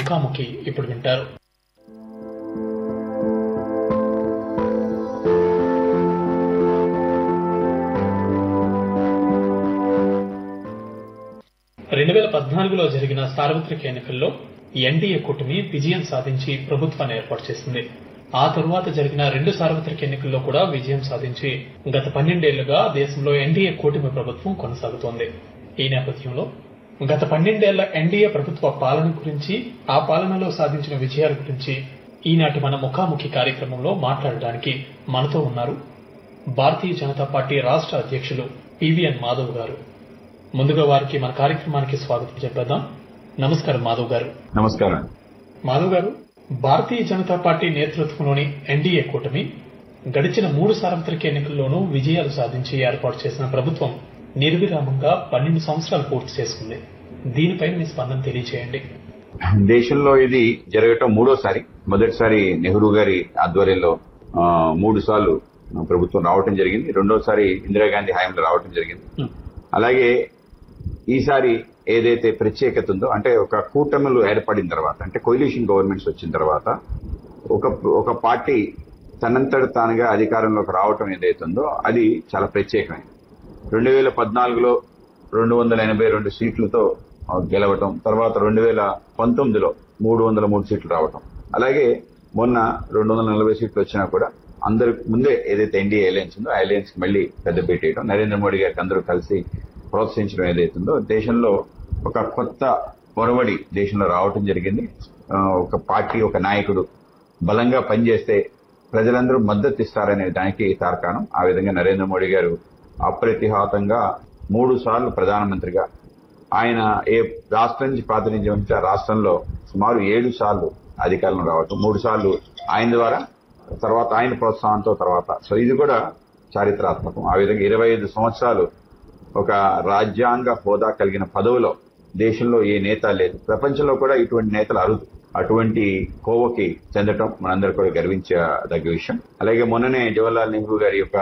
ముఖాముఖి ఇప్పుడు వింటారు రెండు వేల పద్నాలుగులో జరిగిన సార్వత్రిక ఎన్నికల్లో ఎన్డీఏ కూటమి విజయం సాధించి ప్రభుత్వాన్ని ఏర్పాటు చేసింది ఆ తరువాత జరిగిన రెండు సార్వత్రిక ఎన్నికల్లో కూడా విజయం సాధించి గత పన్నెండేళ్లుగా దేశంలో ఎన్డీఏ కూటమి ప్రభుత్వం కొనసాగుతోంది ఈ నేపథ్యంలో గత పన్నెండేళ్ల ఎన్డీఏ ప్రభుత్వ పాలన గురించి ఆ పాలనలో సాధించిన విజయాల గురించి ఈనాటి మన ముఖాముఖి కార్యక్రమంలో మాట్లాడడానికి మనతో ఉన్నారు భారతీయ జనతా పార్టీ రాష్ట్ర అధ్యక్షులు పివిఎన్ మాధవ్ గారు ముందుగా వారికి మన కార్యక్రమానికి స్వాగతం చెప్పేద్దాం నమస్కారం మాధవ్ గారు నమస్కారం మాధవ్ గారు భారతీయ జనతా పార్టీ నేతృత్వంలోని ఎన్డీఏ కూటమి గడిచిన మూడు సార్వత్రిక ఎన్నికల్లోనూ విజయాలు సాధించి ఏర్పాటు చేసిన ప్రభుత్వం నిర్విరామంగా పన్నెండు సంవత్సరాలు పూర్తి చేసుకుంది దీనిపై మీ స్పందన తెలియజేయండి దేశంలో ఇది జరగటం మూడోసారి మొదటిసారి నెహ్రూ గారి ఆధ్వర్యంలో ఆ, మూడు సార్లు ప్రభుత్వం రావటం జరిగింది రెండోసారి ఇందిరాగాంధీ హయాంలో రావటం జరిగింది అలాగే ఈసారి ఏదైతే ప్రత్యేకత ఉందో అంటే ఒక కూటమిలు ఏర్పడిన తర్వాత అంటే కొయిలిషన్ గవర్నమెంట్స్ వచ్చిన తర్వాత ఒక ఒక పార్టీ తనంతట తానుగా అధికారంలోకి రావటం ఏదైతే ఉందో అది చాలా ప్రత్యేకమైనది రెండు వేల పద్నాలుగులో రెండు వందల ఎనభై రెండు సీట్లతో ఆ, గెలవటం తర్వాత రెండు వేల పంతొమ్మిదిలో మూడు వందల మూడు సీట్లు రావటం అలాగే మొన్న రెండు వందల నలభై సీట్లు వచ్చినా కూడా అందరు ముందే ఏదైతే ఎన్డీఏ అలయన్స్ ఉందో ఆ అలయన్స్ కి మళ్ళీ పెద్ద పెట్టేయడం నరేంద్ర మోడీ గారికి అందరూ కలిసి ప్రోత్సహించడం ఏదైతుందో దేశంలో ఒక కొత్త పొరవడి దేశంలో రావటం జరిగింది ఆ, ఒక పార్టీ ఒక నాయకుడు బలంగా పనిచేస్తే ప్రజలందరూ మద్దతు ఇస్తారనే దానికి తార్కాణం ఆ విధంగా నరేంద్ర మోడీ గారు అప్రతిహాతంగా మూడు సార్లు ప్రధానమంత్రిగా ఆయన ఏ రాష్ట్రం నుంచి ప్రాతినిధ్యం వహించే ఆ రాష్ట్రంలో సుమారు ఏడు సార్లు అధికారంలో రావటం మూడు సార్లు ఆయన ద్వారా తర్వాత ఆయన ప్రోత్సాహంతో తర్వాత సో ఇది కూడా చారిత్రాత్మకం ఆ విధంగా ఇరవై ఐదు సంవత్సరాలు ఒక రాజ్యాంగ హోదా కలిగిన పదవిలో దేశంలో ఏ నేత లేదు ప్రపంచంలో కూడా ఇటువంటి నేతలు అరుదు అటువంటి కోవకి చెందటం మనందరూ కూడా గర్వించదగ్గ విషయం అలాగే మొన్ననే జవహర్లాల్ నెహ్రూ గారి యొక్క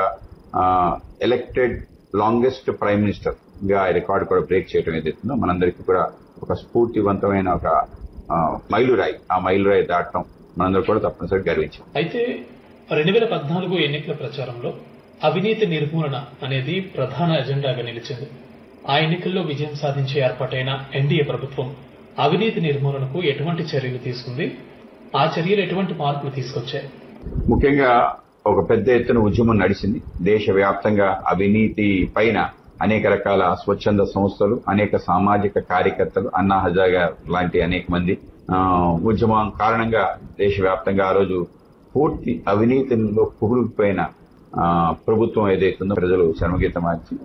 ఎలక్టెడ్ లాంగెస్ట్ ప్రైమ్ మినిస్టర్ గా రికార్డు కూడా బ్రేక్ చేయడం ఏదైతుందో మనందరికీ కూడా ఒక స్ఫూర్తివంతమైన ఒక ఆ, మైలురాయి ఆ మైలురాయి దాటడం మనందరూ కూడా తప్పనిసరిగా గర్వించాం అయితే రెండు వేల పద్నాలుగు ఎన్నికల ప్రచారంలో అవినీతి నిర్మూలన అనేది ప్రధాన ఎజెండాగా నిలిచింది ఆ ఎన్నికల్లో విజయం సాధించి ఏర్పాటైన ఎన్డీఏ ప్రభుత్వం అవినీతి నిర్మూలనకు ఎటువంటి చర్యలు తీసుకుంది ఆ చర్యలు ఎటువంటి మార్పులు తీసుకొచ్చాయి ముఖ్యంగా ఒక పెద్ద ఎత్తున ఉద్యమం నడిచింది దేశవ్యాప్తంగా అవినీతి పైన అనేక రకాల స్వచ్ఛంద సంస్థలు అనేక సామాజిక కార్యకర్తలు అన్నా హజాగా లాంటి అనేక మంది ఆ, ఉద్యమం కారణంగా దేశవ్యాప్తంగా ఆ రోజు పూర్తి అవినీతిలో పుగులుకుపోయిన ఆ, ప్రభుత్వం ఏదైతుందో ప్రజలు శర్మగీతం మార్చి